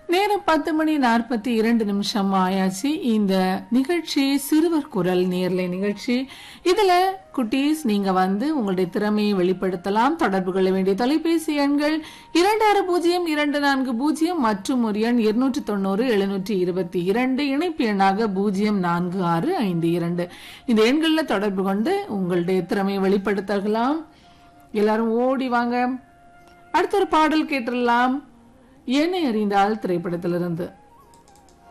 நேரம் பத்து மணி நாற்பத்தி இரண்டு நிமிஷம் ஆயாச்சு இந்த நிகழ்ச்சி சிறுவர் குரல் நேர்லை நிகழ்ச்சி இதுல குட்டீஸ் நீங்க வந்து உங்களுடைய திறமையை வெளிப்படுத்தலாம் தொடர்பு கொள்ள வேண்டிய தொலைபேசி எண்கள் இரண்டு ஆறு பூஜ்ஜியம் இரண்டு நான்கு பூஜ்ஜியம் மற்றும் ஒரு எண் இருநூற்றி தொண்ணூறு எழுநூற்றி இருபத்தி இரண்டு இணைப்பு எண்ணாக பூஜ்ஜியம் நான்கு ஆறு ஐந்து இரண்டு இந்த எண்களில் தொடர்பு கொண்டு உங்களுடைய திறமையை வெளிப்படுத்தலாம் எல்லாரும் ஓடி வாங்க அடுத்த ஒரு பாடல் கேட்டுடலாம் என்னை அறிந்தால் திரைப்படத்திலிருந்து